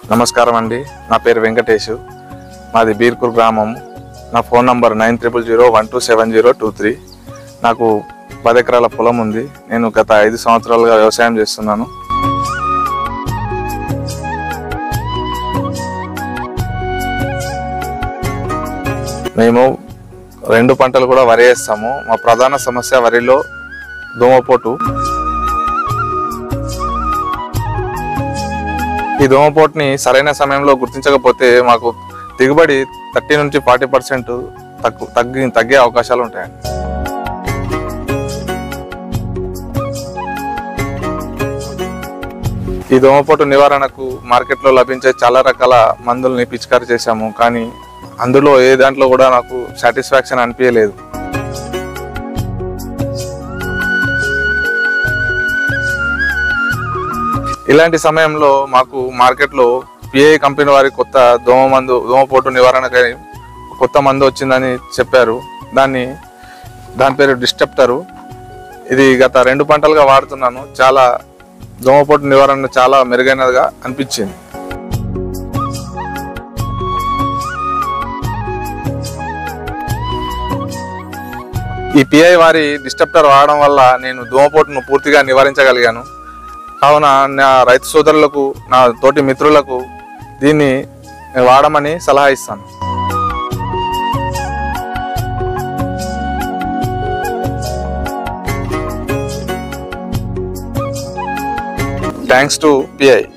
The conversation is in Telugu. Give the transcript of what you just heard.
నమస్కారం అండి నా పేరు వెంకటేష్ మాది బీర్కూర్ గ్రామం నా phone number nine triple zero one two seven zero two three నాకు పది ఎకరాల పొలం ఉంది నేను గత ఐదు సంవత్సరాలుగా వ్యవసాయం చేస్తున్నాను మేము రెండు పంటలు కూడా వరి వేస్తాము మా ప్రధాన సమస్య వరిలో దోమపోటు ఈ దోమపోటుని సరైన సమయంలో గుర్తించకపోతే మాకు దిగుబడి థర్టీ నుంచి ఫార్టీ పర్సెంట్ తగ్గు తగ్గి తగ్గే అవకాశాలు ఉంటాయండి ఈ దోమపోటు నివారణకు మార్కెట్లో లభించే చాలా రకాల మందుల్ని పిచికారి చేశాము కానీ అందులో ఏ దాంట్లో కూడా నాకు సాటిస్ఫాక్షన్ అనిపించలేదు ఇలాంటి సమయంలో మాకు మార్కెట్లో పిఐ కంపెనీ వారి కొత్త దోమ మందు దోమపోటు నివారణకై కొత్త మందు వచ్చిందని చెప్పారు దాన్ని దాని పేరు డిస్టెప్టరు ఇది గత రెండు పంటలుగా వాడుతున్నాను చాలా దోమపోటు నివారణ చాలా మెరుగైనదిగా అనిపించింది ఈ పిఐ వారి డిస్టెప్టర్ వాడడం వల్ల నేను దోమపోటును పూర్తిగా నివారించగలిగాను కావున నా రైతు సోదరులకు నా తోటి మిత్రులకు దీన్ని వాడమని సలహా ఇస్తాను థ్యాంక్స్ టు పిఐ